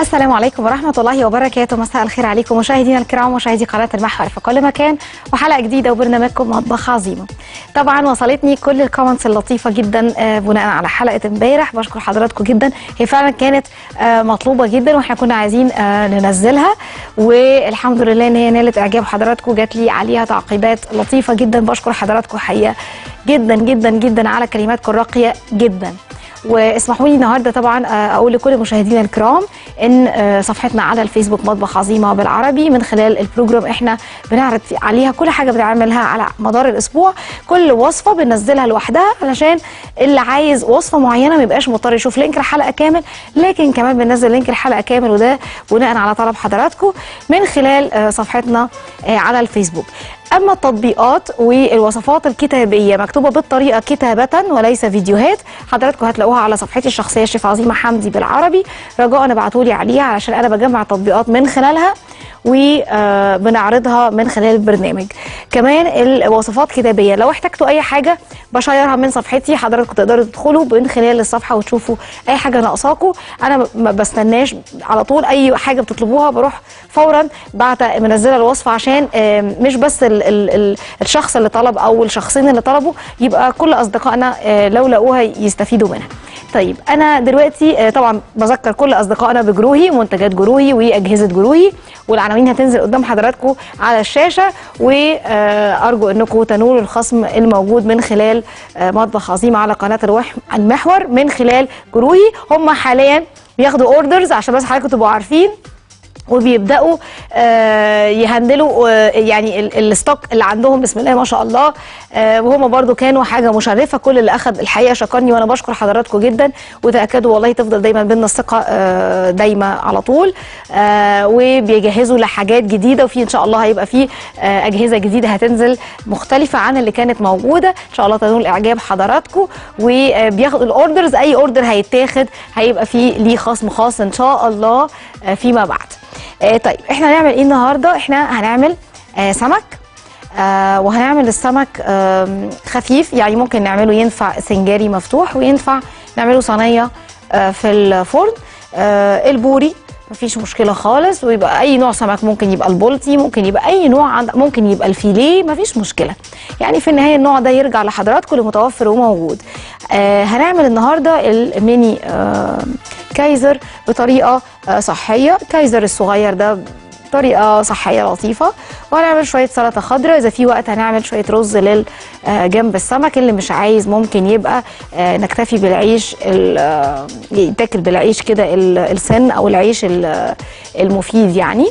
السلام عليكم ورحمة الله وبركاته مساء الخير عليكم مشاهدينا الكرام ومشاهدي قناة المحور في كل مكان وحلقة جديدة وبرنامجكم مطبخ عظيمة طبعا وصلتني كل الكومنتس اللطيفة جدا آه، بناء على حلقة امبارح بشكر حضراتكم جدا هي فعلا كانت آه، مطلوبة جدا واحنا كنا عايزين آه، ننزلها والحمد لله ان هي نالت اعجاب حضراتكم جات لي عليها تعقيبات لطيفة جدا بشكر حضراتكم حقيقة جدا جدا جدا على كلماتكم الراقية جدا واسمحوا لي النهارده طبعا آه، اقول لكل مشاهدينا الكرام ان آه، صفحتنا على الفيسبوك مطبخ عظيمه بالعربي من خلال البروجرام احنا بنعرض عليها كل حاجه بنعملها على مدار الاسبوع كل وصفه بننزلها لوحدها علشان اللي عايز وصفه معينه ما يبقاش مضطر يشوف لينك الحلقه كامل لكن كمان بننزل لينك الحلقه كامل وده بناء على طلب حضراتكم من خلال آه، صفحتنا آه، على الفيسبوك اما التطبيقات والوصفات الكتابيه مكتوبه بالطريقه كتابه وليس فيديوهات حضراتكم هتلاقوها على صفحتي الشخصيه الشيف عظيمه حمدي بالعربي رجاء ابعتوا لي عليها علشان انا بجمع تطبيقات من خلالها وبنعرضها من خلال البرنامج كمان الوصفات كتابيه لو احتجتوا اي حاجه بشيرها من صفحتي حضراتكم تقدروا تدخلوا من خلال الصفحه وتشوفوا اي حاجه ناقصاكم انا ما بستناش على طول اي حاجه بتطلبوها بروح فورا بعت منزله الوصفه عشان آم، مش بس ال ال ال الشخص اللي طلب او الشخصين اللي طلبوا يبقى كل اصدقائنا آه، لو لقوها يستفيدوا منها طيب انا دلوقتي آه، طبعا بذكر كل اصدقائنا بجروهي منتجات جروهي واجهزه جروهي والعناوين هتنزل قدام حضراتكم على الشاشه وارجو انكم تنولوا الخصم الموجود من خلال آه، مطبخ عظيم على قناه الوح- المحور من خلال جروهي هم حاليا بياخدوا اوردرز عشان بس حضراتكم تبقوا عارفين وبيبداوا آه، يهندلوا آه، يعني ال- الستوك اللي عندهم بسم الله ما شاء الله آه، وهم برضو كانوا حاجه مشرفه كل اللي اخذ الحقيقه شكرني وانا بشكر حضراتكم جدا وتاكدوا والله تفضل دايما بينا الثقه آه، دايما على طول آه، وبيجهزوا لحاجات جديده وفي ان شاء الله هيبقى في آه، اجهزه جديده هتنزل مختلفه عن اللي كانت موجوده ان شاء الله تنول اعجاب حضراتكم وبياخدوا الاوردرز اي اوردر هيتاخد هيبقى فيه ليه خصم خاص ان شاء الله آه، فيما بعد آه، طيب احنا هنعمل ايه النهارده احنا هنعمل آه، سمك آه وهنعمل السمك آم، خفيف يعني ممكن نعمله ينفع سنجاري مفتوح وينفع نعمله صينيه آه في الفرن آه البوري مفيش مشكله خالص ويبقى اي نوع سمك ممكن يبقى البلطي ممكن يبقى اي نوع عند ممكن يبقى الفيليه مفيش مشكله يعني في النهايه النوع ده يرجع لحضراتكم اللي متوفر وموجود آه هنعمل النهارده الميني آه كايزر بطريقه آه صحيه كايزر الصغير ده طريقه صحيه لطيفه وهنعمل شويه سلطه خضراء اذا في وقت هنعمل شويه رز لل آه، جنب السمك اللي مش عايز ممكن يبقى آه، نكتفي بالعيش ال- آه، يتاكل بالعيش كده ال- السن او العيش ال- المفيد يعني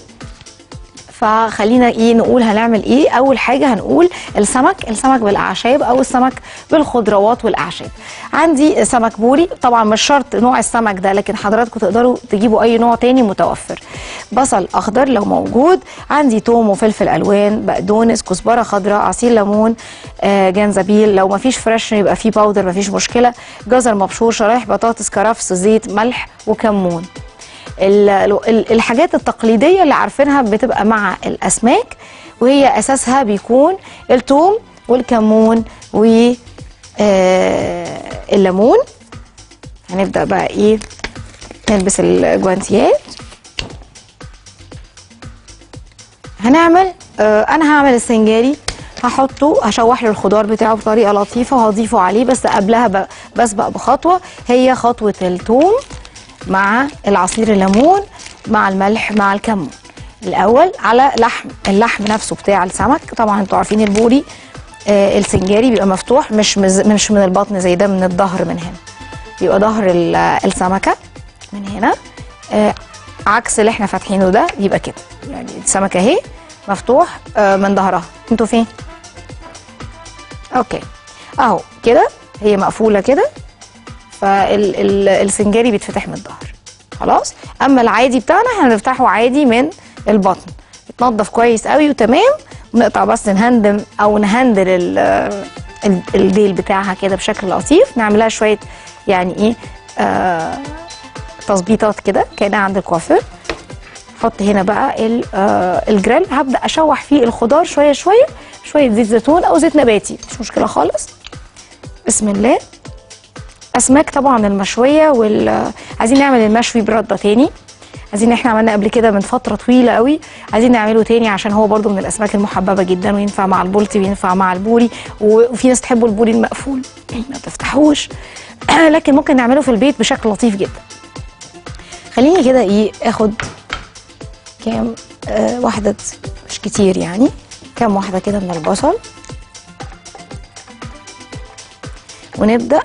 فخلينا ايه نقول هنعمل ايه اول حاجه هنقول السمك السمك بالاعشاب او السمك بالخضروات والاعشاب عندي سمك بوري طبعا مش شرط نوع السمك ده لكن حضراتكم تقدروا تجيبوا اي نوع تاني متوفر بصل اخضر لو موجود عندي توم وفلفل الوان بقدونس كزبره خضراء عصير ليمون آه جنزبيل لو مفيش فريش يبقى فيه باودر مفيش مشكله جزر مبشور شرايح بطاطس كرفس زيت ملح وكمون ال- ال- الحاجات التقليديه اللي عارفينها بتبقى مع الاسماك وهي اساسها بيكون الثوم والكمون و آه، الليمون هنبدا بقى ايه نلبس الجوانتيات هنعمل آه انا هعمل السنجاري هحطه هشوح له الخضار بتاعه بطريقه لطيفه وهضيفه عليه بس قبلها ب- بسبق بخطوه هي خطوه الثوم مع العصير الليمون مع الملح مع الكمون الاول على لحم اللحم نفسه بتاع السمك طبعا انتوا عارفين البوري آه السنجاري بيبقى مفتوح مش مز- مش من البطن زي ده من الظهر من هنا بيبقى ظهر ال- السمكه من هنا آه عكس اللي احنا فاتحينه ده يبقى كده يعني السمكه اهي مفتوح آه من ظهرها انتوا فين اوكي اهو كده هي مقفوله كده فالسنجاري بيتفتح من الظهر خلاص اما العادي بتاعنا احنا هنفتحه عادي من البطن يتنضف كويس قوي وتمام ونقطع بس نهندم او نهندل ال- ال- الديل بتاعها كده بشكل لطيف نعملها شويه يعني ايه آه تظبيطات كده كانها عند الكوافير حط هنا بقى ال- آه، الجريل هبدا اشوح فيه الخضار شويه شويه شويه زيت زيتون او زيت نباتي مش مشكله خالص بسم الله اسماك طبعا المشويه وال عايزين نعمل المشوي برده تاني عايزين احنا عملنا قبل كده من فتره طويله قوي عايزين نعمله تاني عشان هو برضو من الاسماك المحببه جدا وينفع مع البولتي وينفع مع البوري وفي ناس تحبوا البوري المقفول ما تفتحوش لكن ممكن نعمله في البيت بشكل لطيف جدا خليني كده ايه اخد كام آه واحده مش كتير يعني كام واحده كده من البصل ونبدا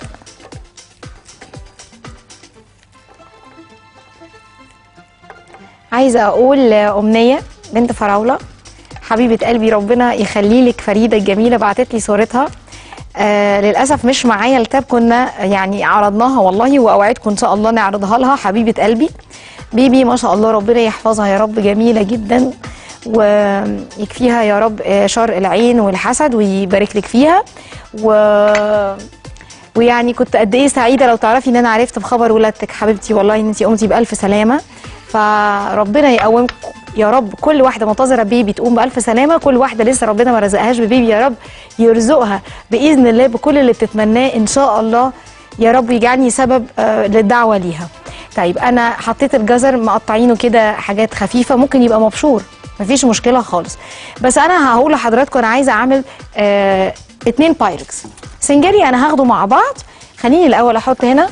عايزه اقول لامنيه بنت فراوله حبيبه قلبي ربنا يخلي لك فريده الجميله بعتت لي صورتها آه للاسف مش معايا التاب كنا يعني عرضناها والله واوعدكم ان شاء الله نعرضها لها حبيبه قلبي بيبي ما شاء الله ربنا يحفظها يا رب جميله جدا ويكفيها يا رب آه، شر العين والحسد ويبارك لك فيها و ويعني كنت قد ايه سعيده لو تعرفي ان انا عرفت بخبر ولادتك حبيبتي والله ان انت قمتي بالف سلامه فربنا يقومكم يا رب كل واحده منتظره بيبي تقوم بالف سلامه كل واحده لسه ربنا ما رزقهاش ببيبي يا رب يرزقها باذن الله بكل اللي بتتمناه ان شاء الله يا رب يجعلني سبب آه، للدعوه ليها طيب انا حطيت الجزر مقطعينه كده حاجات خفيفه ممكن يبقى مبشور مفيش مشكله خالص بس انا هقول لحضراتكم انا عايزه اعمل آه اتنين بايركس سنجاري انا هاخده مع بعض خليني الاول احط هنا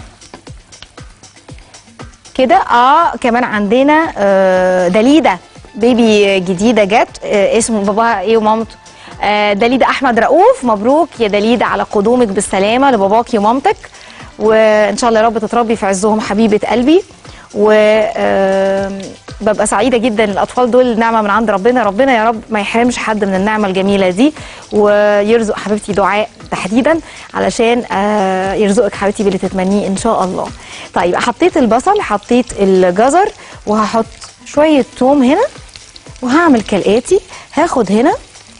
كده اه كمان عندنا آه دليده بيبي جديده جت آه اسمه باباها ايه ومامته آه دليده احمد رؤوف مبروك يا دليده على قدومك بالسلامه لباباكي ومامتك وان شاء الله يا رب تتربي في عزهم حبيبه قلبي و آم، ببقى سعيده جدا الاطفال دول نعمه من عند ربنا ربنا يا رب ما يحرمش حد من النعمه الجميله دي ويرزق حبيبتي دعاء تحديدا علشان آه، يرزقك حبيبتي باللي تتمنيه ان شاء الله طيب حطيت البصل حطيت الجزر وهحط شويه توم هنا وهعمل كالاتي هاخد هنا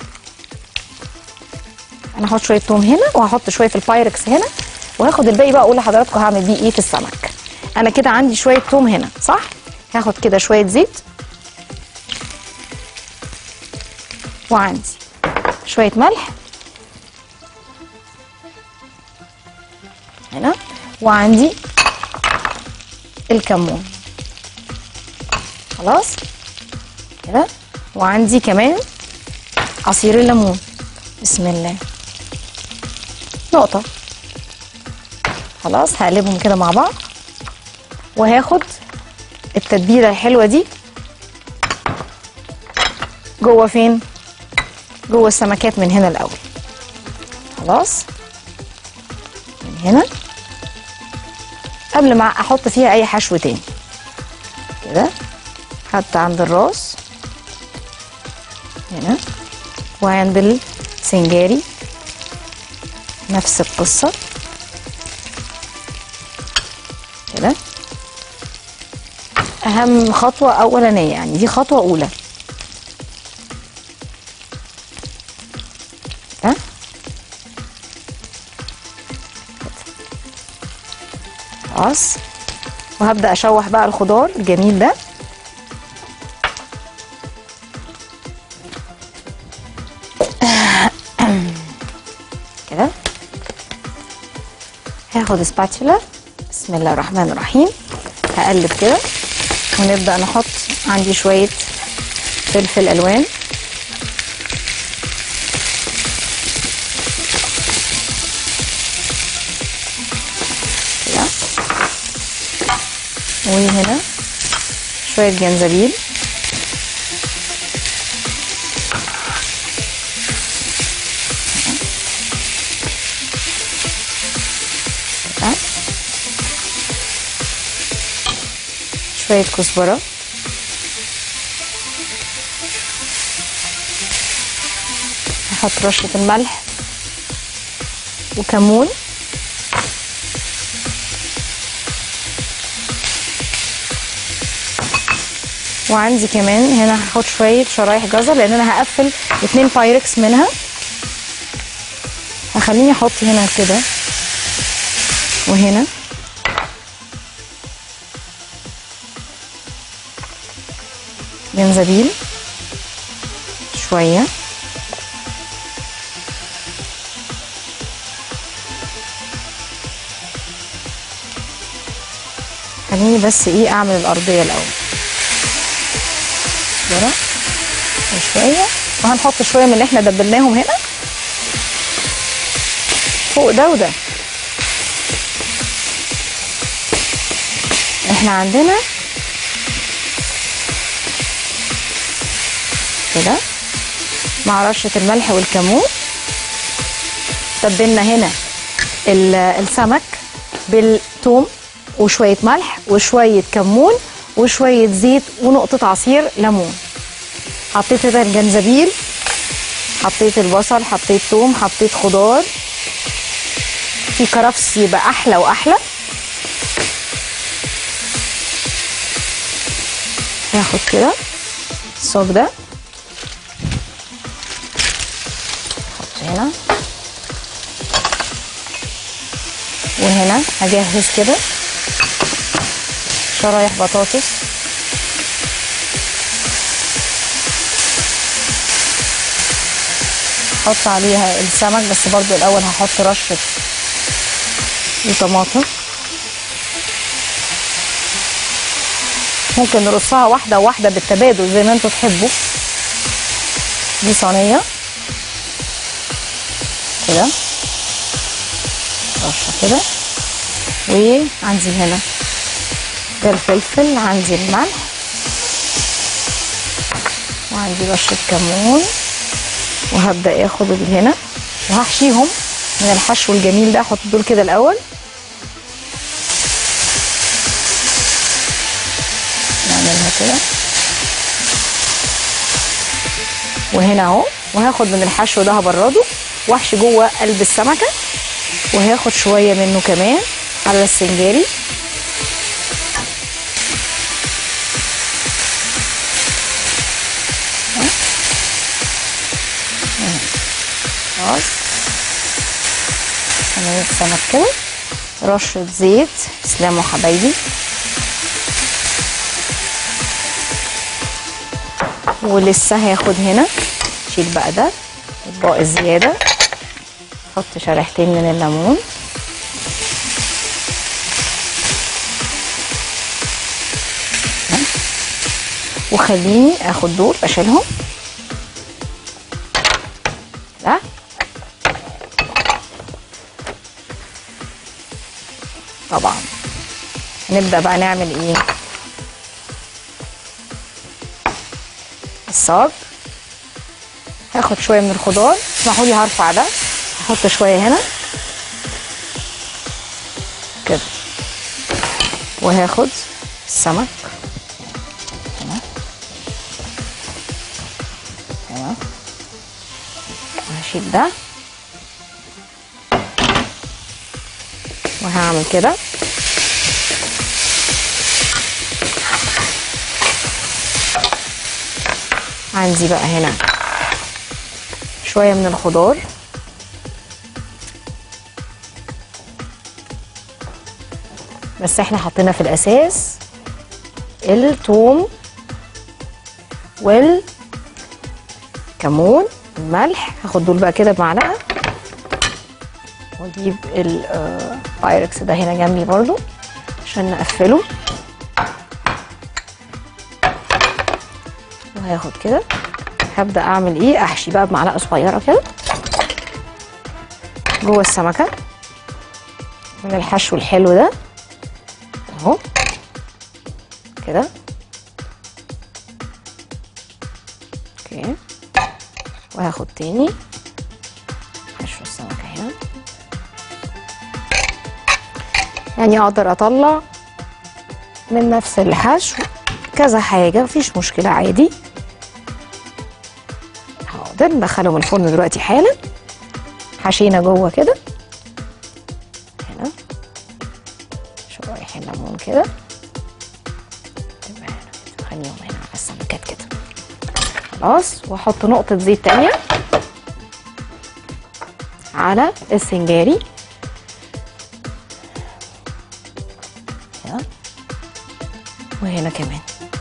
انا هحط شويه توم هنا وهحط شويه البايركس هنا وهاخد الباقي بقى اقول لحضراتكم هعمل بيه ايه في السمك انا كده عندي شويه توم هنا صح هاخد كده شويه زيت وعندي شويه ملح هنا وعندي الكمون خلاص كده وعندي كمان عصير الليمون بسم الله نقطه خلاص هقلبهم كده مع بعض وهاخد التتبيله الحلوه دي جوه فين جوه السمكات من هنا الاول خلاص من هنا قبل ما احط فيها اي حشو تاني كده حتى عند الراس هنا وعند السنجاري نفس القصه كده اهم خطوه اولانيه يعني دي خطوه اولى كده خلاص وهبدا اشوح بقى الخضار الجميل ده كده هاخد سباتشولا بسم الله الرحمن الرحيم هقلب كده ونبدا نحط عندي شويه فلفل الوان كده وهنا شويه جنزبيل كده. شوية كزبرة هحط رشة الملح وكمون وعندي كمان هنا هحط شوية شرايح جزر لأن أنا هقفل اتنين بايركس منها هخليني أحط هنا كده وهنا جنزبيل شوية خليني بس ايه اعمل الارضية الاول ذرة وشوية وهنحط شوية من اللي احنا دبلناهم هنا فوق ده وده احنا عندنا كده مع رشة الملح والكمون تبلنا هنا ال- السمك بالثوم وشوية ملح وشوية كمون وشوية زيت ونقطة عصير ليمون حطيت هنا الجنزبيل حطيت البصل حطيت ثوم حطيت خضار في كرفس يبقى احلى واحلى هاخد كده الصاج ده احط هنا وهنا هجهز كده شرايح بطاطس احط عليها السمك بس برضو الاول هحط رشه الطماطم ممكن نرصها واحده واحده بالتبادل زي ما انتوا تحبوا دي صينيه كده رشه كده وعندي هنا ده الفلفل عندي الملح وعندي رشه كمون وهبدا اخد اللي هنا وهحشيهم من الحشو الجميل ده احط دول كده الاول نعملها كده وهنا اهو وهاخد من الحشو ده هبرده واحشي جوه قلب السمكه وهاخد شويه منه كمان على السنجاري خلاص صينية السمك كده رشة زيت تسلموا حبايبي ولسه هاخد هنا شيل بقى ده اطباق الزيادة حط شريحتين من الليمون وخليني اخد دول اشيلهم ده طبعا نبدأ بقى نعمل ايه الصاج هاخد شوية من الخضار اسمحوا لي هرفع ده هحط شوية هنا كده وهاخد السمك هنا هنا وهشيل ده وهعمل كده عندي بقى هنا شوية من الخضار بس احنا حطينا في الأساس الثوم والكمون الملح هاخد دول بقى كده بمعلقة واجيب البايركس ده هنا جنبي برضو عشان نقفله وهاخد كده هبدا اعمل ايه احشي بقى بمعلقه صغيره كده جوه السمكه من الحشو الحلو ده اهو كده اوكي وهاخد تاني حشو السمكه هنا يعني اقدر اطلع من نفس الحشو كذا حاجه مفيش مشكله عادي حاضر ندخلهم الفرن دلوقتي حالا حشينا جوه كده هنا شرايح الليمون كده تبقى هنا كده. خليهم هنا على السمكات كده خلاص واحط نقطه زيت تانية على السنجاري هنا وهنا كمان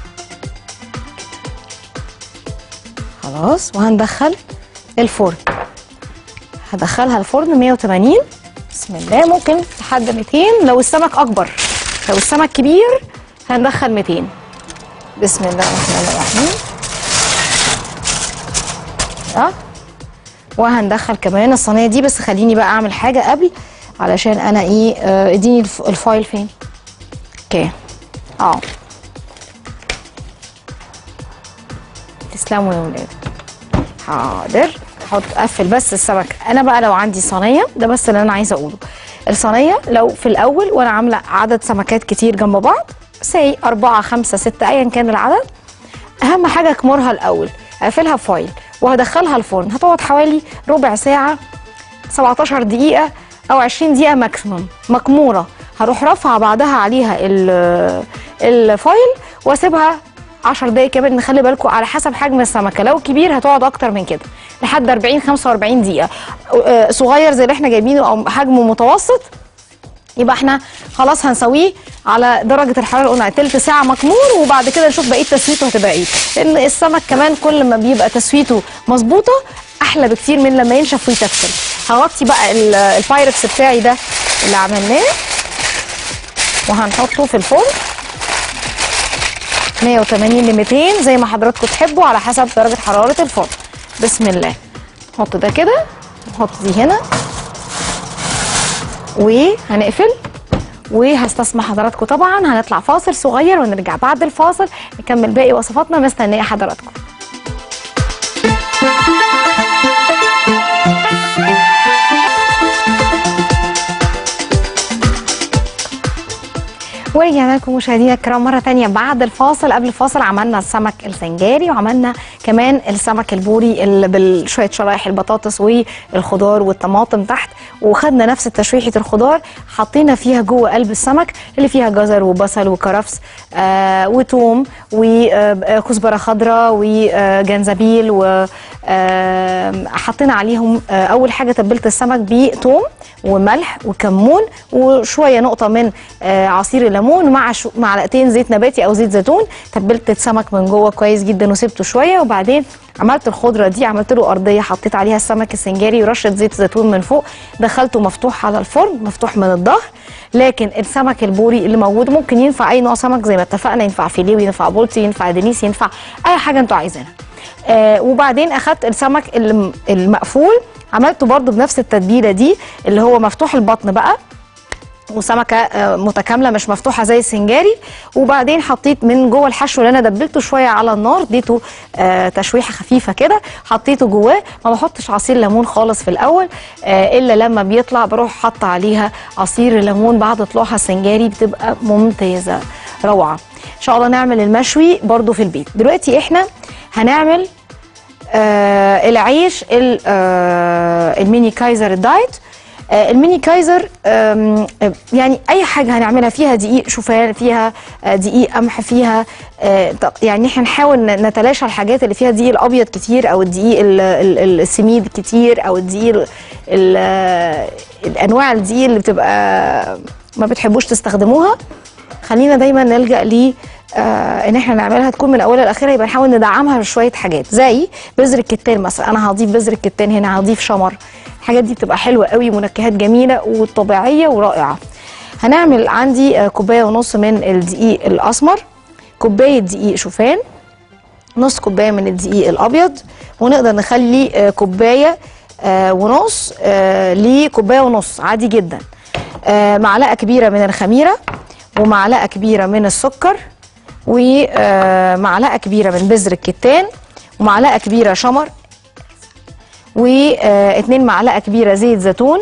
خلاص وهندخل الفرن هدخلها الفرن 180 بسم الله ممكن لحد 200 لو السمك اكبر لو السمك كبير هندخل 200 بسم الله الرحمن الرحيم اه وهندخل كمان الصينيه دي بس خليني بقى اعمل حاجه قبل علشان انا ايه آه، اديني الف- الفايل فين اوكي اه تسلموا يا ولاد حاضر حط قفل بس السمك انا بقى لو عندي صينيه ده بس اللي انا عايزه اقوله الصينيه لو في الاول وانا عامله عدد سمكات كتير جنب بعض سي أربعة خمسة ستة أيا كان العدد أهم حاجة أكمرها الأول أقفلها بفايل وهدخلها الفرن هتقعد حوالي ربع ساعة 17 دقيقة أو 20 دقيقة ماكسيموم مكمورة هروح رافعة بعدها عليها ال- الفايل واسيبها 10 دقايق كمان نخلي بالكم على حسب حجم السمكة لو كبير هتقعد أكتر من كده لحد 40 45 دقيقة آه، صغير زي اللي احنا جايبينه أو حجمه متوسط يبقى احنا خلاص هنسويه على درجه الحراره قلنا تلت ساعه مكمور وبعد كده نشوف بقيه تسويته هتبقى ايه لان السمك كمان كل ما بيبقى تسويته مظبوطه احلى بكتير من لما ينشف ويتفل هغطي بقى ال- البايركس بتاعي ده اللي عملناه وهنحطه في الفرن 180 ل 200 زي ما حضراتكم تحبوا على حسب درجه حراره الفرن بسم الله نحط ده كده نحط دي هنا وهنقفل وهستسمح حضراتكم طبعا هنطلع فاصل صغير ونرجع بعد الفاصل نكمل باقي وصفاتنا مستنيه حضراتكم ورجعنا لكم مشاهدينا الكرام مرة تانية بعد الفاصل قبل الفاصل عملنا السمك السنجاري وعملنا كمان السمك البوري اللي بشوية شرايح البطاطس والخضار والطماطم تحت وخدنا نفس تشويحة الخضار حطينا فيها جوه قلب السمك اللي فيها جزر وبصل وكرفس آه وتوم وكزبرة خضراء وجنزبيل وحطينا عليهم آه أول حاجة تبلت السمك بتوم وملح وكمون وشويه نقطه من آه، عصير الليمون مع شو- معلقتين زيت نباتي او زيت زيتون تبلت السمك من جوه كويس جدا وسبته شويه وبعدين عملت الخضره دي عملت له ارضيه حطيت عليها السمك السنجاري ورشه زيت زيتون من فوق دخلته مفتوح على الفرن مفتوح من الظهر لكن السمك البوري اللي موجود ممكن ينفع اي نوع سمك زي ما اتفقنا ينفع فيليه وينفع بولتي ينفع دنيس ينفع اي حاجه انتوا عايزينها آه وبعدين اخدت السمك الم- المقفول عملته برضو بنفس التتبيله دي اللي هو مفتوح البطن بقى وسمكه آه، متكامله مش مفتوحه زي السنجاري وبعدين حطيت من جوه الحشو اللي انا دبلته شويه على النار اديته آه، تشويحه خفيفه كده حطيته جواه ما بحطش عصير ليمون خالص في الاول آه، الا لما بيطلع بروح حاطه عليها عصير الليمون بعد طلوعها السنجاري بتبقى ممتازه روعه ان شاء الله نعمل المشوي برضو في البيت دلوقتي احنا هنعمل آه العيش ال- آه الميني كايزر الدايت آه الميني كايزر آم، آه، يعني اي حاجه هنعملها فيها دقيق شوفان فيها آه، دقيق قمح فيها آه، ط- يعني احنا نحاول ن- نتلاشى الحاجات اللي فيها دقيق الابيض كتير او الدقيق ال- ال- ال- السميد كتير او الدقيق ال- ال- آه، الانواع الدقيق اللي بتبقى ما بتحبوش تستخدموها خلينا دايما نلجا ل آه ان احنا نعملها تكون من اولها لاخرها يبقى نحاول ندعمها بشويه حاجات زي بذر الكتان مثلا انا هضيف بذر الكتان هنا هضيف شمر الحاجات دي بتبقى حلوه قوي منكهات جميله وطبيعيه ورائعه هنعمل عندي آه كوبايه ونص من الدقيق الاسمر كوبايه دقيق شوفان نص كوبايه من الدقيق الابيض ونقدر نخلي آه، كوبايه آه، ونص آه، لكوبايه ونص عادي جدا آه، معلقه كبيره من الخميره ومعلقه كبيره من السكر ومعلقه كبيره من بذر الكتان ومعلقه كبيره شمر واتنين معلقه كبيره زيت زيتون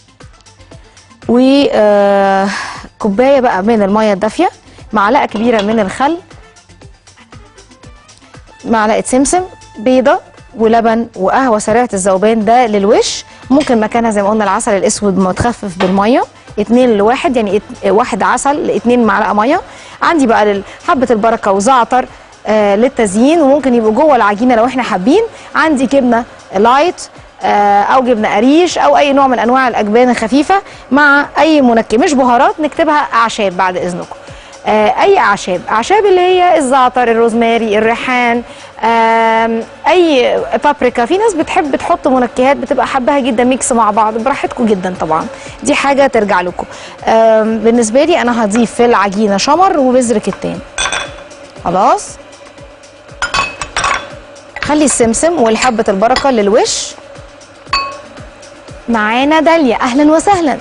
وكوبايه بقى من الميه الدافيه معلقه كبيره من الخل معلقه سمسم بيضه ولبن وقهوه سريعه الذوبان ده للوش ممكن مكانها زي ما قلنا العسل الاسود متخفف بالميه اتنين لواحد يعني ات- واحد عسل لاتنين معلقه ميه عندي بقى لل- حبه البركه وزعتر آه للتزيين وممكن يبقوا جوه العجينه لو احنا حابين عندي جبنه لايت آه، او جبنه قريش او اي نوع من انواع الاجبان الخفيفه مع اي منكه مش بهارات نكتبها اعشاب بعد اذنكم آه، اي اعشاب اعشاب اللي هي الزعتر الروزماري الريحان آم، اي بابريكا في ناس بتحب تحط منكهات بتبقى حباها جدا ميكس مع بعض براحتكم جدا طبعا دي حاجه ترجع لكم آم، بالنسبه لي انا هضيف في العجينه شمر وبذر كتان خلاص هنخلي السمسم والحبة البركة للوش معانا داليا اهلا وسهلا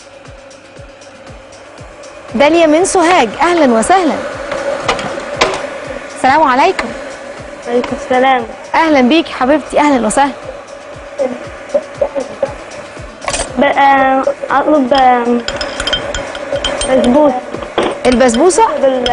داليا من سوهاج اهلا وسهلا السلام عليكم عليكم السلام اهلا بيكي حبيبتي اهلا وسهلا بقى اطلب آم، بسبوس البسبوسه بال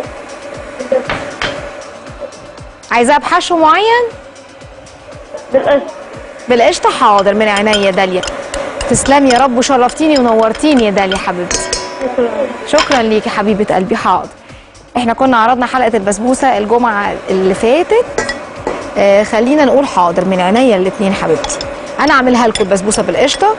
عايزاها بحشو معين بالقشطة بالقشطه حاضر من عينيا داليا تسلمي يا رب وشرفتيني ونورتيني يا داليا حبيبتي شكرا شكرا ليكي حبيبه قلبي حاضر احنا كنا عرضنا حلقه البسبوسه الجمعه اللي فاتت آه خلينا نقول حاضر من عينيا الاثنين حبيبتي انا اعملها لكم البسبوسه بالقشطه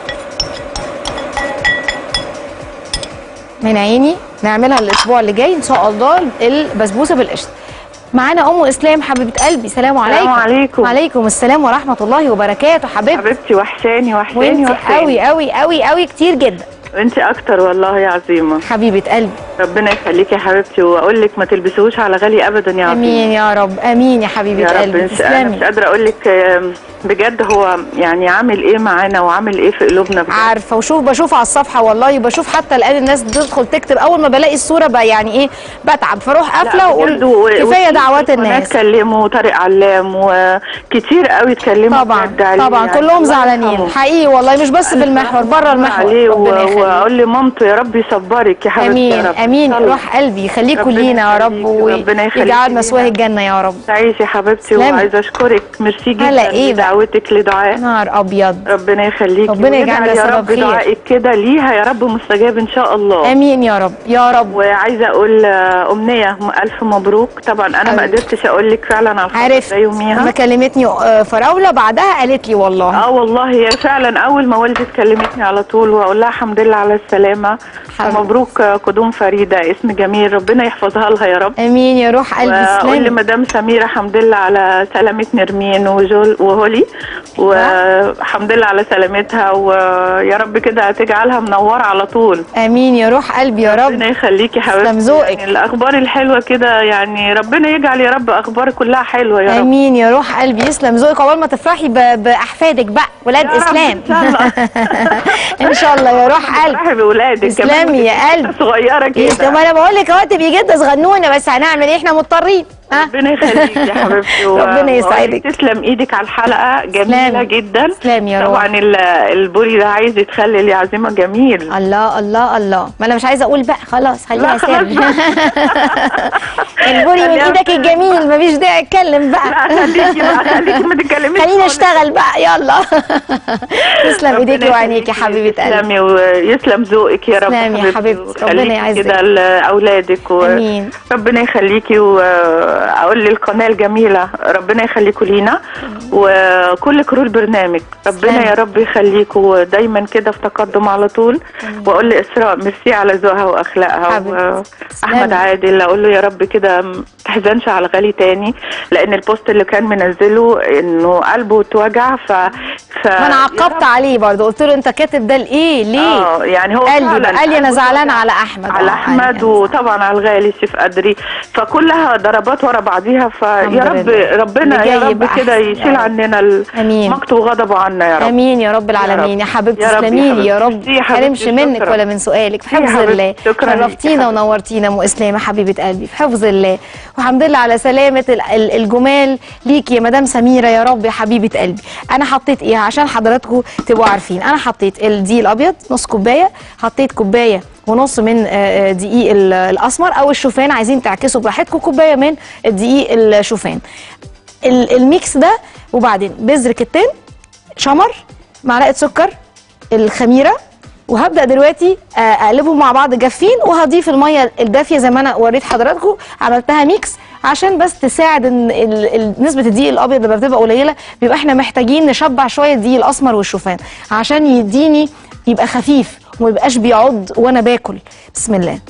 من عيني نعملها الاسبوع اللي جاي ان شاء الله البسبوسه بالقشطه معانا ام اسلام حبيبه قلبي سلام عليكم عليكم. وعليكم السلام ورحمه الله وبركاته حبيبتي حبيبتي وحشاني وحشاني وانت وحشاني قوي قوي قوي قوي كتير جدا انت اكتر والله يا عظيمه حبيبه قلبي ربنا يخليكي يا حبيبتي واقول لك ما تلبسوش على غالي ابدا يا عظيمه امين يا رب امين يا حبيبه يا رب قلبي انت انا مش تسلمي قادره اقول لك آم، بجد هو يعني عامل ايه معانا وعامل ايه في قلوبنا بجد عارفه وشوف بشوف على الصفحه والله وبشوف حتى الان الناس تدخل تكتب اول ما بلاقي الصوره بقى يعني ايه بتعب فاروح لا، قافله بجد واقول و- كفايه وفي دعوات قناة الناس اتكلموا طارق علام وكتير قوي اتكلموا طبعا بجد عليه طبعا يعني كلهم الله زعلانين يرحمه. حقيقي والله مش بس بالمحور بره المحور عليه ربنا و- يخليك. واقول لمامته يا رب يصبرك يا حبيبتي امين يا رب امين صلي. روح قلبي يخليكوا ربنا لينا يا رب يخليكي، ربنا يخليكي ويجعل مسواه لينا. الجنه يا رب تعيشي يا حبيبتي تسلمي. وعايزه اشكرك ميرسي هلا جدا إيه بقى؟ لدعوتك لدعاء نهار ابيض ربنا يخليكي ربنا يجعلنا ويجعل يا سبب رب خير. دعائك كده ليها يا رب مستجاب ان شاء الله امين يا رب يا رب وعايزه اقول آه، امنيه م- الف مبروك طبعا انا ما حبيبتي. قدرتش اقول لك فعلا على الخبر عرفت ده يوميها لما كلمتني آه، فراوله بعدها قالت لي والله اه والله هي فعلا اول ما والدتي كلمتني على طول واقول لها الحمد لله على السلامه حبيبتي. مبروك آه، قدوم فريده اسم جميل ربنا يحفظها لها يا رب امين يا روح قلبي واقول تسلمي لمدام سميره الحمد لله على سلامه نرمين وجول وهولي والحمد لله على سلامتها ويا رب كده تجعلها منوره على طول امين يا روح قلبي يا رب ربنا يخليكي حبيبتي تسلم ذوقك. يعني الاخبار الحلوه كده يعني ربنا يجعل يا رب اخبار كلها حلوه يا رب امين يا روح قلبي يسلم ذوقك عقبال ما تفرحي ب- باحفادك بقى ولاد يا رب اسلام إن شاء الله. ان شاء الله يا روح قلبي فرحي باولادك تسلمي يا قلبي. صغيره يسلم كده انا بقول لك اهو تبقي جده صغنونه بس هنعمل ايه احنا مضطرين ها ربنا يخليك يا حبيبتي و- ربنا يسعدك. تسلم ايدك على الحلقه جميله تسلمي. جدا تسلمي يا روح. طبعا ال- البوري ده عايز يتخلل يا عزيمه جميل الله الله الله ما انا مش عايزه اقول بقى خلاص خليها لا، خلاص سر البوري من خليها ايدك سر. الجميل مفيش داعي اتكلم بقى لا خليكي بقى خليكي ما تتكلميش خلينا خالص. نشتغل بقى يلا تسلم ربنا ايديكي وعينيكي يا يخليكي. حبيبه قلبي تسلمي ويسلم ذوقك يا رب تسلمي يا حبيبتي. ربنا وخليكي يعزك. كده لاولادك و... امين ربنا يخليكي واقول للقناه الجميله ربنا يخليكوا لينا وكل كرو البرنامج ربنا تسلمي. يا رب يخليكوا دايما كده في تقدم على طول واقول لاسراء ميرسي على ذوقها واخلاقها حبيبتي. واحمد تسلمي. عادل اقول له يا رب كده ما تحزنش على غالي تاني لان البوست اللي كان منزله انه قلبه اتوجع ف, ف... ما انا عقبت عليه برضه قلت له انت كاتب ده لايه ليه اه يعني هو قال لي فعلاً بقى قال لي انا قلبه زعلان اتوجع. على احمد على آه، احمد قال لي. وطبعا على الغالي شيف قدري فكلها ضربات ورا بعضيها فيا الحمد رب لله. ربنا اللي يا جاي رب يبقى كده أحسن يا يشيل رب. عننا امين مقته وغضبه عنا يا رب امين يا رب العالمين يا رب. حبيبتي يا رب يا تسلمي لي يا حبيبتي. رب ميرسي يا ما حرمش حبيبتي. منك شكرا. ولا من سؤالك في يا حفظ حبيبتي. الله شكرا ليك يا شرفتينا حبيبتي. ونورتينا ام اسلامه حبيبه قلبي في حفظ الله والحمد لله على سلامه ال- ال- الجمال ليكي يا مدام سميره يا رب يا حبيبه قلبي انا حطيت ايه عشان حضراتكم تبقوا عارفين انا حطيت الدقيق الابيض نص كوبايه حطيت كوبايه ونص من آه، آه، دقيق ال- الاسمر او الشوفان عايزين تعكسوا براحتكم كوبايه من الدقيق الشوفان ال- الميكس ده وبعدين بذر كتان شمر معلقه سكر الخميره وهبدا دلوقتي آه، اقلبهم مع بعض جافين وهضيف الميه الدافيه زي ما انا وريت حضراتكم عملتها ميكس عشان بس تساعد ان ال- ال- نسبه الدقيق الابيض لما بتبقى قليله بيبقى احنا محتاجين نشبع شويه الدقيق الاسمر والشوفان عشان يديني يبقى خفيف وما يبقاش بيعض وانا باكل بسم الله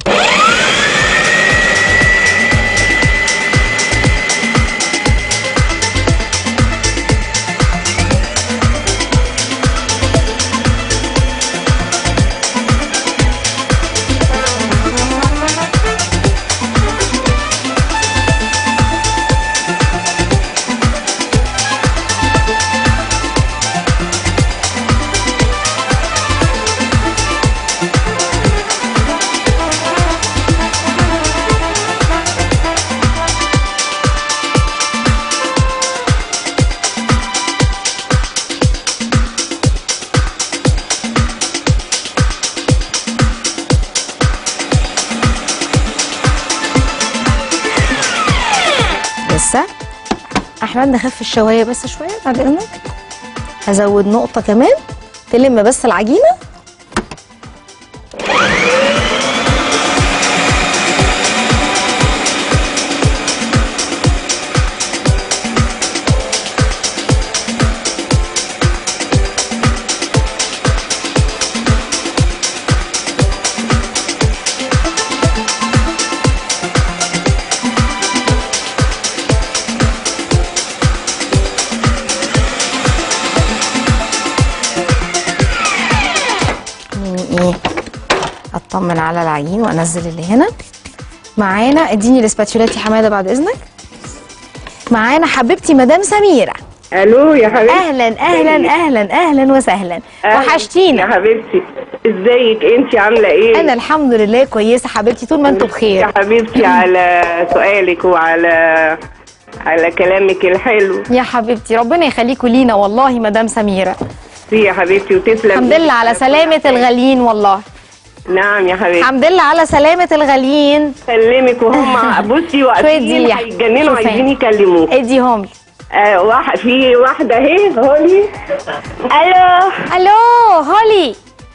لسه احمد نخف الشوايه بس شويه بعد اذنك هزود نقطه كمان تلم بس العجينه خليني ايه اطمن على العجين وانزل اللي هنا معانا اديني الاسباتشولات يا حماده بعد اذنك معانا حبيبتي مدام سميره الو يا حبيبتي اهلا اهلا اهلا اهلا وسهلا أهلاً يا وحشتينا حبيبتي ازيك انت عامله ايه انا الحمد لله كويسه حبيبتي طول ما انتوا بخير يا حبيبتي على سؤالك وعلى على كلامك الحلو يا حبيبتي ربنا يخليكوا لينا والله مدام سميره يا حبيبتي وتسلم الحمد لله على سلامه الغاليين والله نعم يا حبيبتي الحمد لله على سلامه الغاليين سلمك وهم بصي خدي واقفين يا- هيتجننوا شوفي. عايزين يكلموك اديهم لي آه واحد في واحده اهي هولي الو الو هولي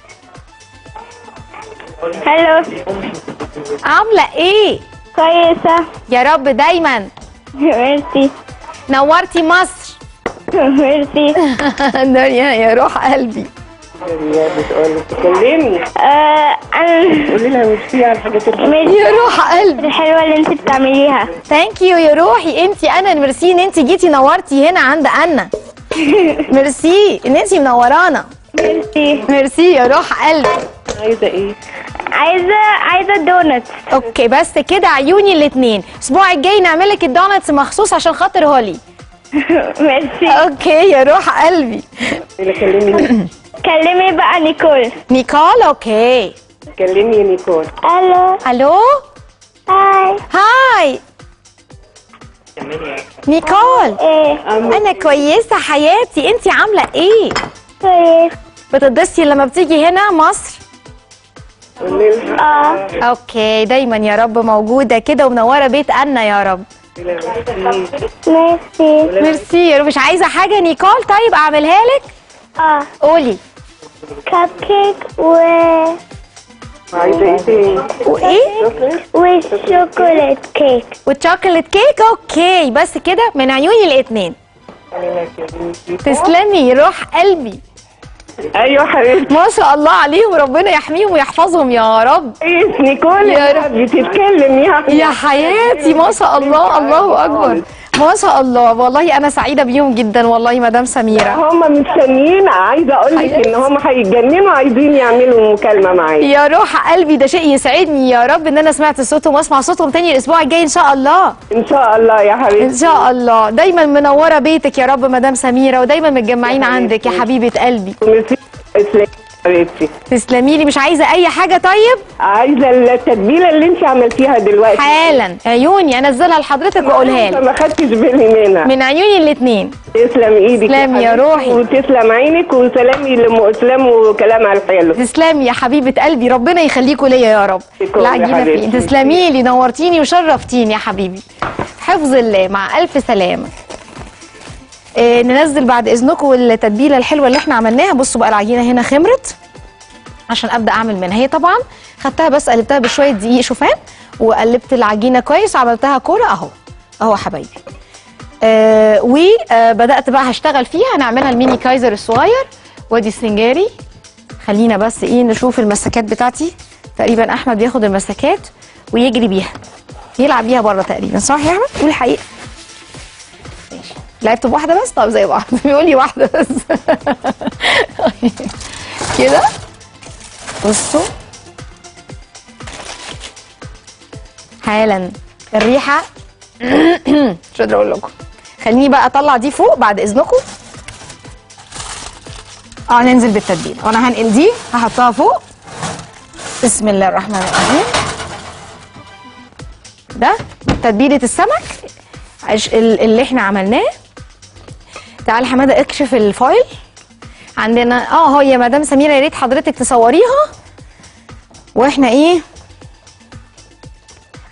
الو عامله ايه كويسة يا رب دايما ميرسي نورتي مصر ميرسي دنيا يا روح قلبي بتقول تكلمني آه انا قولي لها ميرسي على الحاجات الحلوه ميرسي يا روح قلبي الحلوة اللي انت بتعمليها ثانك يو يا روحي انت انا ميرسي ان انت جيتي نورتي هنا عند انا ميرسي ان انت منورانا ميرسي ميرسي يا روح قلبي عايزه ايه عايزة عايزة دونت اوكي بس كده عيوني الاتنين الاسبوع الجاي نعمل لك الدونتس مخصوص عشان خاطر هولي ميرسي اوكي يا روح قلبي اللي كلميني كلمي بقى نيكول نيكول اوكي كلمي يا نيكول الو الو هاي هاي نيكول ايه انا كويسه حياتي انت عامله ايه كويس بتتبسطي لما بتيجي هنا مصر قولي لها اه اوكي دايما يا رب موجوده كده ومنوره بيت انا يا رب ميرسي ميرسي يا رب مش عايزه حاجه نيكول طيب اعملها لك اه قولي كب كيك و عايزه ايه تاني وايه وشوكولات كيك والشوكولات كيك اوكي بس كده من عيوني الاتنين تسلمي روح قلبي ايوه حبيبتي ما شاء الله عليهم ربنا يحميهم ويحفظهم يا رب ايه نيكول يا يا رب. رب بتتكلم يا يا حياتي ما شاء الله الله اكبر ما شاء الله والله انا سعيده بيهم جدا والله مدام سميره هم مستنيين عايزه اقول لك ان هم هيتجننوا عايزين يعملوا مكالمه معايا يا روح قلبي ده شيء يسعدني يا رب ان انا سمعت صوتهم واسمع صوتهم تاني الاسبوع الجاي ان شاء الله ان شاء الله يا حبيبتي ان شاء الله دايما منوره بيتك يا رب مدام سميره ودايما متجمعين عندك يا حبيبه قلبي ميرسي إسلام حبيبتي تسلمي لي مش عايزه اي حاجه طيب عايزه التتبيله اللي انت عملتيها دلوقتي حالا عيوني انزلها لحضرتك واقولها لك ما خدتش بالي منها من عيوني الاتنين تسلم ايدك تسلم يا حبيبتي، روحي. وتسلم عينك وسلامي لام اسلام وكلامها الحلو تسلمي يا حبيبه قلبي ربنا يخليكوا ليا يا رب شكراً لا يا عجينه فيه حبيبتي. تسلمي لي نورتيني وشرفتيني يا حبيبي حفظ الله مع الف سلامه آه ننزل بعد اذنكم التتبيله الحلوه اللي احنا عملناها بصوا بقى العجينه هنا خمرت عشان ابدا اعمل منها هي طبعا خدتها بس قلبتها بشويه دقيق شوفان وقلبت العجينه كويس وعملتها كوره اهو اهو يا حبايبي آه وبدات بقى هشتغل فيها هنعملها الميني كايزر الصغير وادي السنجاري خلينا بس ايه نشوف المسكات بتاعتي تقريبا احمد بياخد المسكات ويجري بيها يلعب بيها بره تقريبا صح يا احمد قول الحقيقه ماشي لعبت بواحده بس طب زي بعض بيقول لي واحده بس كده بصوا حالا الريحه مش قادره اقول لكم خليني بقى اطلع دي فوق بعد اذنكم اه ننزل بالتتبيله وانا هنقل دي هحطها فوق بسم الله الرحمن الرحيم ده تتبيله السمك عش ال- اللي احنا عملناه تعالي حماده اكشف الفايل عندنا اه هو يا مدام سميره يا ريت حضرتك تصوريها واحنا ايه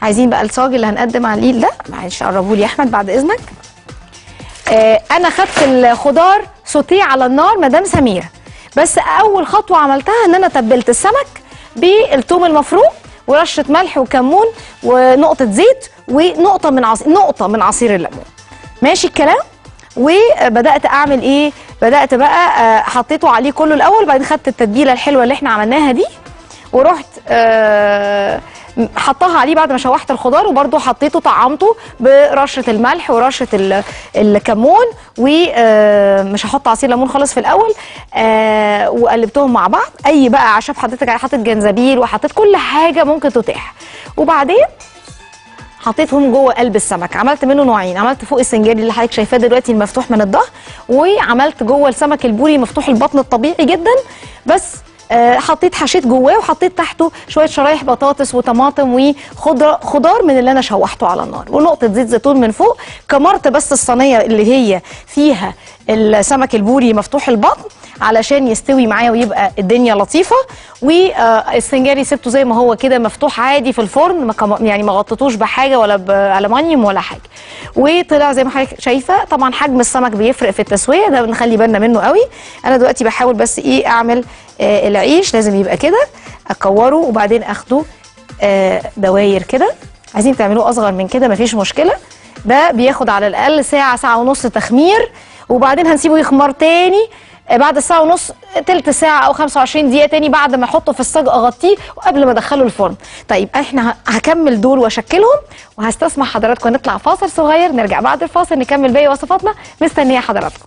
عايزين بقى الصاج اللي هنقدم عليه ده معلش قربوا لي يا احمد بعد اذنك آه انا خدت الخضار سوتيه على النار مدام سميره بس اول خطوه عملتها ان انا تبلت السمك بالثوم المفروم ورشه ملح وكمون ونقطه زيت ونقطه من عصير نقطه من عصير الليمون ماشي الكلام وبدات اعمل ايه بدات بقى آه، حطيته عليه كله الاول بعدين خدت التتبيله الحلوه اللي احنا عملناها دي ورحت آه، حطها عليه بعد ما شوحت الخضار وبرده حطيته طعمته برشه الملح ورشه ال- الكمون ومش هحط عصير ليمون خالص في الاول آه، وقلبتهم مع بعض اي بقى اعشاب حطيت حطيت جنزبيل وحطيت كل حاجه ممكن تتاح وبعدين حطيتهم جوه قلب السمك عملت منه نوعين عملت فوق السنجاري اللي حضرتك شايفاه دلوقتي المفتوح من الظهر وعملت جوه السمك البوري مفتوح البطن الطبيعي جدا بس آه، حطيت حشيت جواه وحطيت تحته شويه شرايح بطاطس وطماطم وخضره خضار من اللي انا شوحته على النار ونقطه زيت زيتون من فوق كمرت بس الصينيه اللي هي فيها السمك البوري مفتوح البطن علشان يستوي معايا ويبقى الدنيا لطيفه والسنجاري سبته زي ما هو كده مفتوح عادي في الفرن ما كم- يعني ما غطيتوش بحاجه ولا بالومنيوم ولا حاجه وطلع زي ما حضرتك شايفه طبعا حجم السمك بيفرق في التسويه ده بنخلي بالنا منه قوي انا دلوقتي بحاول بس ايه اعمل آه العيش لازم يبقى كده اكوره وبعدين اخده آه دواير كده عايزين تعملوه اصغر من كده مفيش مشكله ده بياخد على الاقل ساعه ساعه ونص تخمير وبعدين هنسيبه يخمر تاني آه، بعد الساعة ونص تلت ساعة أو 25 دقيقة تاني بعد ما أحطه في الصاج أغطيه وقبل ما أدخله الفرن. طيب إحنا ه- هكمل دول وأشكلهم وهستسمح حضراتكم نطلع فاصل صغير نرجع بعد الفاصل نكمل باقي وصفاتنا مستنية حضراتكم.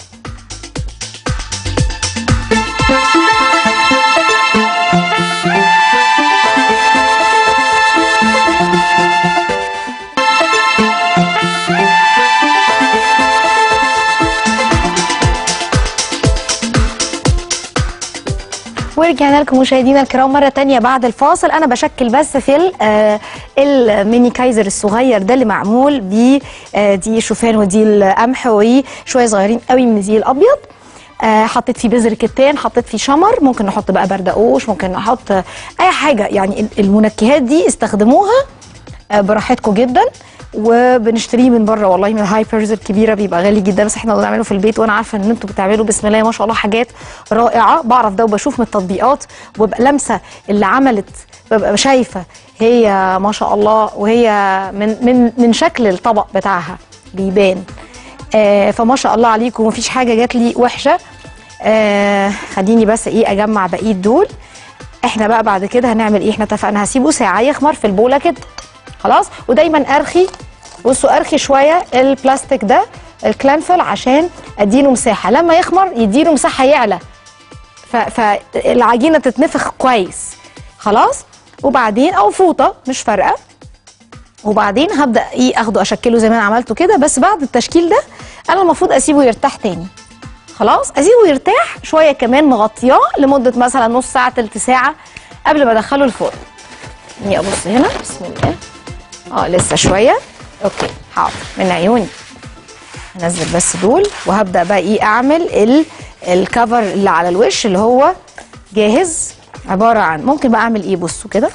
ورجعنا لكم مشاهدينا الكرام مره تانية بعد الفاصل انا بشكل بس في ال- آه، الميني كايزر الصغير ده اللي معمول ب آه، دي شوفان ودي القمح وشويه صغيرين قوي من دي الابيض آه، حطيت فيه بذر كتان حطيت فيه شمر ممكن نحط بقى بردقوش ممكن نحط آه، اي حاجه يعني ال- المنكهات دي استخدموها آه، براحتكم جدا وبنشتريه من بره والله من الهايبرز الكبيره بيبقى غالي جدا بس احنا بنعمله في البيت وانا عارفه ان انتوا بتعملوا بسم الله ما شاء الله حاجات رائعه بعرف ده وبشوف من التطبيقات وببقى لامسه اللي عملت ببقى شايفه هي ما شاء الله وهي من من من شكل الطبق بتاعها بيبان آه فما شاء الله عليكم مفيش حاجه جات لي وحشه آه خليني بس ايه اجمع بقيه دول احنا بقى بعد كده هنعمل ايه احنا اتفقنا هسيبه ساعه يخمر في البوله كده خلاص ودايما ارخي بصوا ارخي شويه البلاستيك ده الكلانفل عشان اديله مساحه لما يخمر يديله مساحه يعلى ف- فالعجينه تتنفخ كويس خلاص وبعدين او فوطه مش فارقه وبعدين هبدا ايه اخده اشكله زي ما انا عملته كده بس بعد التشكيل ده انا المفروض اسيبه يرتاح تاني خلاص اسيبه يرتاح شويه كمان مغطياه لمده مثلا نص ساعه تلت ساعه قبل ما ادخله الفرن اني ابص هنا بسم الله اه لسه شويه اوكي حاضر من عيوني هنزل بس دول وهبدا بقى ايه اعمل ال الكفر اللي على الوش اللي هو جاهز عباره عن ممكن بقى اعمل ايه بصوا كده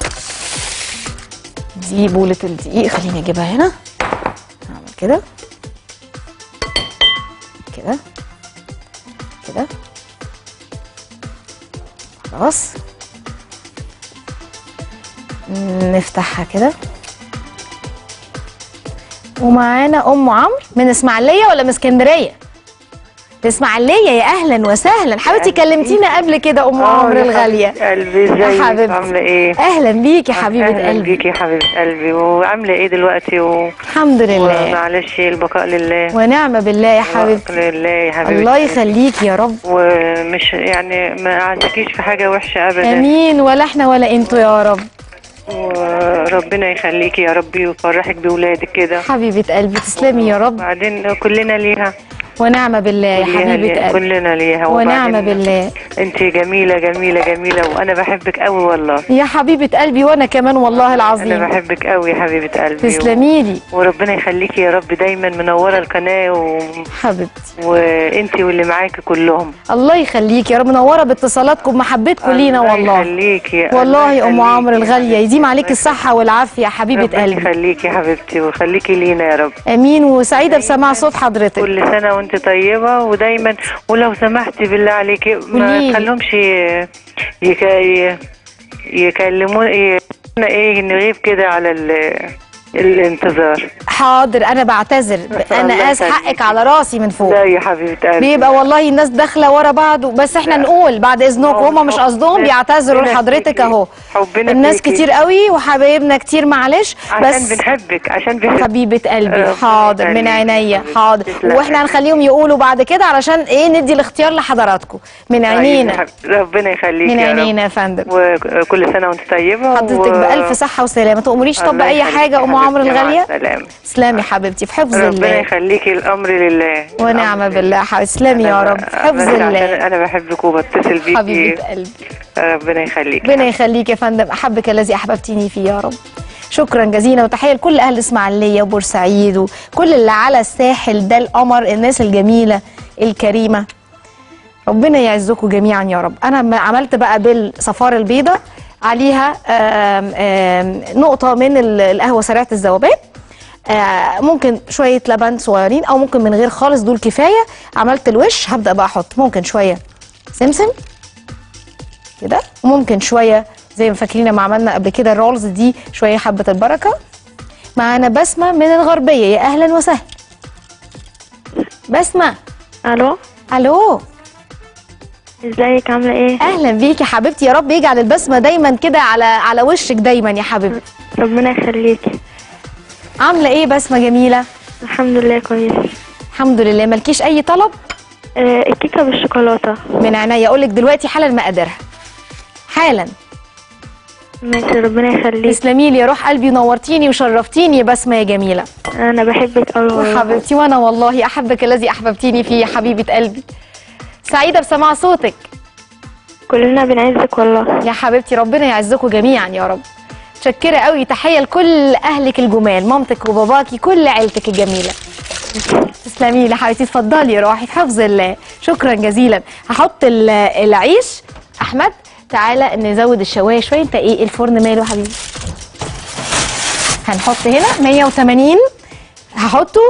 دي بوله الدقيق خليني اجيبها هنا هعمل كده كده كده خلاص نفتحها كده ومعانا ام عمرو من اسماعيليه ولا من اسكندريه من اسماعيليه يا اهلا وسهلا حبيبتي كلمتينا قبل كده ام عمرو يا الغاليه حبيبة قلبي يا ازيك حبيبتي. عامله ايه اهلا بيكي حبيبه اهلا قلبي بيكي يا حبيبه قلبي وعامله ايه دلوقتي و... الحمد لله ومعلش البقاء لله ونعمه بالله يا حبيبتي البقاء لله يا حبيبتي الله يخليكي يا رب ومش يعني ما عندكيش في حاجه وحشه ابدا امين ولا احنا ولا انتوا يا رب وربنا يخليكي يا ربي ويفرحك بولادك كده حبيبه قلبي تسلمي يا رب وبعدين كلنا ليها ونعم بالله يا ليها- حبيبه ليها- قلبي كلنا ليها ونعم وبعدين بالله انت جميله جميله جميله وانا بحبك قوي والله يا حبيبه قلبي وانا كمان والله انا العظيم بحبك قوي يا حبيبه قلبي تسلمي لي وربنا يخليكي يا رب دايما منوره القناه و... حبيبتي وانت واللي معاكي كلهم الله يخليك يا رب منوره باتصالاتكم محبتكم لينا الله والله يخليكي والله يا ام يخليكي. عمرو الغاليه يديم عليك الصحه والعافيه يا حبيبه ربنا قلبي يخليكي يا حبيبتي ويخليكي لينا يا رب امين وسعيده بسماع صوت حضرتك كل سنه وانت طيبه ودايما ولو سمحتي بالله عليكي قوليلي. ما تخليهمش ي- يك... ي- يكلمونا ي- ايه نغيب كده على ال... الانتظار حاضر انا بعتذر انا الله قاس يخليك. حقك على راسي من فوق لا يا حبيبه قلبي بيبقى والله الناس داخله ورا بعض بس احنا نقول بعد اذنكم هم مش قصدهم بيعتذروا ربنا لحضرتك فيكي. اهو حبنا الناس فيكي. كتير قوي وحبايبنا كتير معلش عشان بس بنحبك عشان بنحبك حبيبه قلبي ربنا حاضر من يخليك. عينيا حاضر تسلمي. واحنا هنخليهم يقولوا بعد كده علشان ايه ندي الاختيار لحضراتكم من عينينا طيب يا حبيبتي، ربنا يخليك من يا رب. عينينا يا فندم وكل سنه وانت طيبه حضرتك بألف صحة وسلامة تأمريش طب الله بأي يخليك حاجة يا أم عمرو حبيبتي، مع الغالية السلامة. تسلمي حبيبتي في حفظ ربنا الله يخليكي الامر لله ونعم الأمر بالله حبيبتي تسلمي يا أنا- رب في حفظ بس عشان الله انا بحبك وبتصل بيكي حبيبة قلبي ربنا يخليك ربنا يخليك يا فندم احبك الذي احببتني فيه يا رب شكرا جزيلا وتحيه لكل اهل اسماعيليه وبورسعيد وكل اللي على الساحل ده القمر الناس الجميله الكريمه ربنا يعزكم جميعا يا رب انا ما عملت بقى بالصفار البيضاء عليها آم آم نقطه من ال- القهوه سريعه الذوبان آه، ممكن شويه لبن صغيرين او ممكن من غير خالص دول كفايه عملت الوش هبدا بقى احط ممكن شويه سمسم كده وممكن شويه زي ما فاكرين لما عملنا قبل كده الرولز دي شويه حبه البركه معانا بسمه من الغربيه يا اهلا وسهلا بسمه الو الو ازيك عامله ايه اهلا بيكي حبيبتي يا رب يجعل البسمه دايما كده على على وشك دايما يا حبيبتي ربنا يخليكي عامله ايه بسمه جميله الحمد لله كويس الحمد لله مالكيش اي طلب آه الكيكه بالشوكولاته من عينيا اقول لك دلوقتي حالا مقاديرها حالا ماشي ربنا يخليك تسلمي لي يا روح قلبي نورتيني وشرفتيني يا بسمه يا جميله انا بحبك قوي والله حبيبتي وانا والله احبك الذي احببتيني فيه يا حبيبه قلبي سعيده بسماع صوتك كلنا بنعزك والله يا حبيبتي ربنا يعزكم جميعا يا رب متشكره قوي تحيه لكل اهلك الجمال مامتك وباباكي كل عيلتك الجميله تسلمي لي حبيبتي اتفضلي روحي في حفظ الله شكرا جزيلا هحط ال- العيش احمد تعالى نزود الشوايه شويه انت ايه الفرن ماله يا حبيبي هنحط هنا 180 هحطه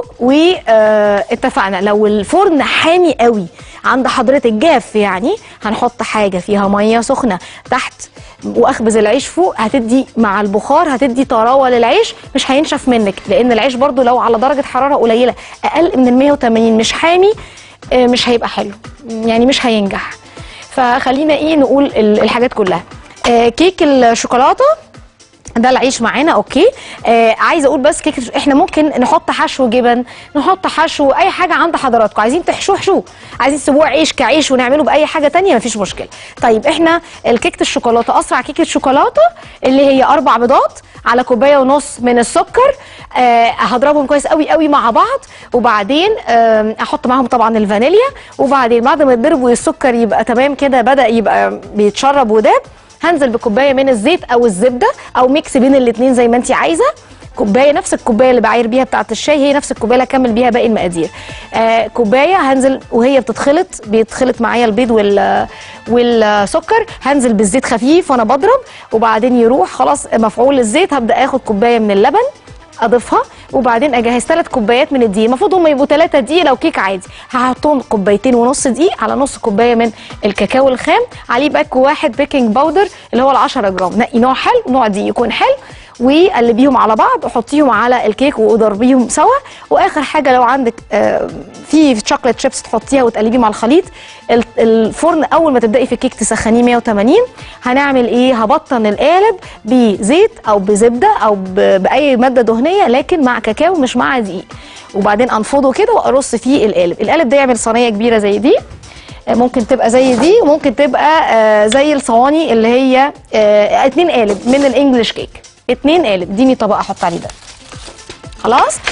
واتفقنا لو الفرن حامي قوي عند حضرتك جاف يعني هنحط حاجه فيها ميه سخنه تحت واخبز العيش فوق هتدي مع البخار هتدي طراوه للعيش مش هينشف منك لان العيش برضو لو على درجه حراره قليله اقل من ال 180 مش حامي آه، مش هيبقى حلو يعني مش هينجح فخلينا ايه نقول ال- الحاجات كلها آه، كيك الشوكولاته ده العيش معانا اوكي آه عايزه اقول بس كيكه احنا ممكن نحط حشو جبن نحط حشو اي حاجه عند حضراتكم عايزين تحشوه حشوه عايزين تسيبوه عيش كعيش ونعمله باي حاجه تانية مفيش مشكله طيب احنا الكيكه الشوكولاته اسرع كيكه شوكولاته اللي هي اربع بيضات على كوبايه ونص من السكر آه هضربهم كويس قوي قوي مع بعض وبعدين آه احط معاهم طبعا الفانيليا وبعدين بعد ما يتضربوا السكر يبقى تمام كده بدا يبقى بيتشرب وداب هنزل بكوبايه من الزيت او الزبده او ميكس بين الاثنين زي ما انت عايزه كوبايه نفس الكوبايه اللي بعاير بيها بتاعه الشاي هي نفس الكوبايه اللي هكمل بيها باقي المقادير آه كوبايه هنزل وهي بتتخلط بيتخلط معايا البيض وال والسكر هنزل بالزيت خفيف وانا بضرب وبعدين يروح خلاص مفعول الزيت هبدا اخد كوبايه من اللبن اضيفها وبعدين اجهز ثلاث كوبايات من الدقيق المفروض هم يبقوا ثلاثه دقيق لو كيك عادي هحطهم كوبايتين ونص دقيق على نص كوبايه من الكاكاو الخام عليه باك واحد بيكنج باودر اللي هو ال 10 جرام نقي نوع حلو نوع دقيق يكون حلو وقلبيهم على بعض وحطيهم على الكيك وضربيهم سوا واخر حاجه لو عندك آه، في شوكليت شيبس تحطيها وتقلبيه مع الخليط ال- الفرن اول ما تبداي في الكيك تسخنيه 180 هنعمل ايه هبطن القالب بزيت او بزبده او ب- باي ماده دهنيه لكن مع كاكاو مش مع دقيق وبعدين انفضه كده وارص فيه القالب القالب ده يعمل صينيه كبيره زي دي آه، ممكن تبقى زي دي وممكن تبقى آه، زي الصواني اللي هي آه، اتنين قالب من الانجليش كيك اتنين قالب اديني طبق احط عليه ده خلاص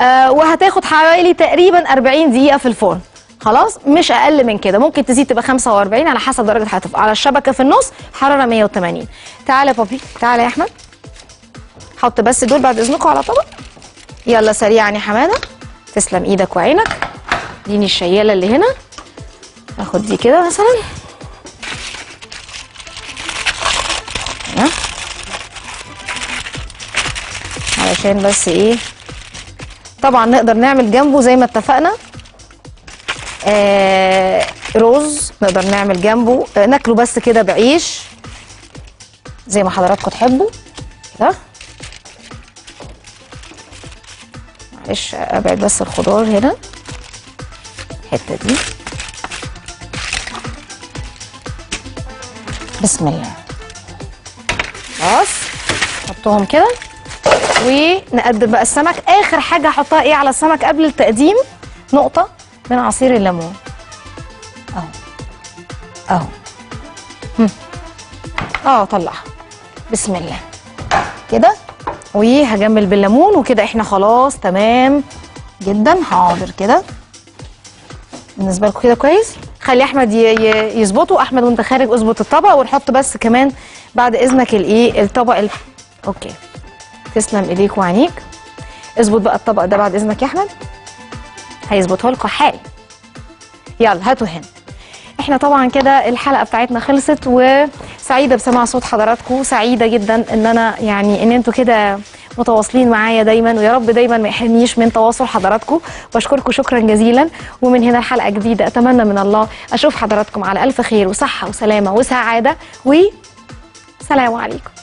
آه وهتاخد حوالي تقريبا 40 دقيقه في الفرن خلاص مش اقل من كده ممكن تزيد تبقى 45 على حسب درجه هتبقى على الشبكه في النص حراره 180 تعالى يا بابي تعالى يا احمد حط بس دول بعد اذنكم على طبق يلا سريعا يا حماده تسلم ايدك وعينك اديني الشياله اللي هنا اخد دي كده مثلا ها؟ علشان بس ايه طبعا نقدر نعمل جنبه زي ما اتفقنا آه رز نقدر نعمل جنبه آه ناكله بس كده بعيش زي ما حضراتكم تحبوا كده معلش ابعد بس الخضار هنا الحته دي بسم الله خلاص نحطهم كده ونقدم بقى السمك اخر حاجه احطها ايه على السمك قبل التقديم نقطه من عصير الليمون اهو اهو هم. اه طلعها بسم الله كده وهجمل بالليمون وكده احنا خلاص تمام جدا حاضر كده بالنسبه لكم كده كويس خلي احمد ي- ي- يظبطه احمد وانت خارج اظبط الطبق ونحط بس كمان بعد اذنك الايه الطبق ال... اوكي تسلم ايديك وعينيك اظبط بقى الطبق ده بعد اذنك يا احمد هيظبطه لكم حال يلا هاتوا هنا احنا طبعا كده الحلقه بتاعتنا خلصت وسعيده بسماع صوت حضراتكم سعيده جدا ان انا يعني ان انتوا كده متواصلين معايا دايما ويا رب دايما ما يحرمنيش من تواصل حضراتكم بشكركم شكرا جزيلا ومن هنا الحلقه جديده اتمنى من الله اشوف حضراتكم على الف خير وصحه وسلامه وسعاده وسلام عليكم